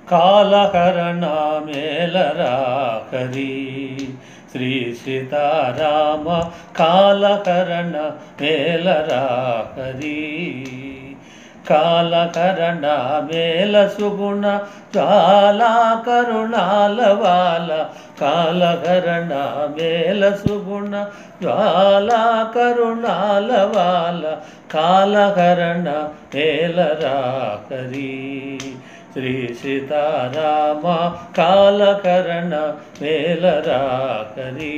కాలహరణ మేలరా హరి శ్రీ సీతారామ కాలహరణ మేలరా హరి కాలకరణ మేల సుగుణ చాలా కరుణాల వాల కాలకరణ మేల సుగుణ జ్వాలా కరుణాల వాల కాలకరణ మేలరా హరి శ్రీ సీతారామ కాలకరణ మేలరా హరి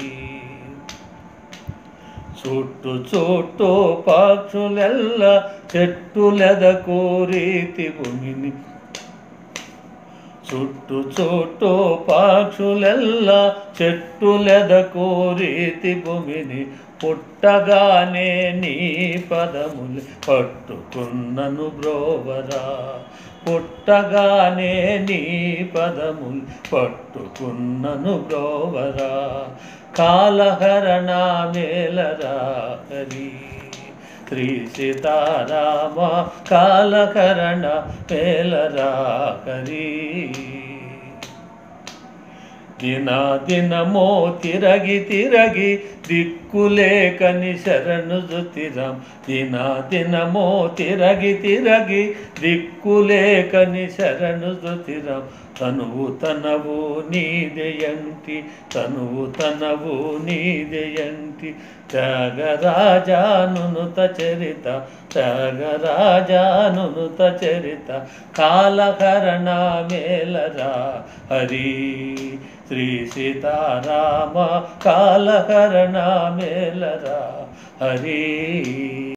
చుట్టు చుట్టూ పక్షులెల్ల చెట్టులెదకు రీతి భూమిని చుట్టు చుట్టూ పక్షులెల్ల చెట్టులెదకు రీతి భూమిని పుట్టగానే నీ పదములు పట్టుకున్నను బ్రోవరా పుట్టగానే నీ పదములు పట్టుకున్నను బ్రోవరా కాలహరణ మేలరా హరి శ్రీ సీతారామ కాలకరణ మేలరా హరి దిన దినమో తిరగి తిరగి దిక్కులేకని శరణు జుతిరాం దిన దినమో తిరగి తిరగి దిక్కులేకని శరణు జుతిరాం తనువు తనవు నీదయంటి తనువు తనవు నీదయంటి త్యాగరాజానునుత చరిత త్యాగరాజానునుత చరిత కాలకరణ మేలరా హరి శ్రీ సీతారామ కాలకరణ మేలరా హరి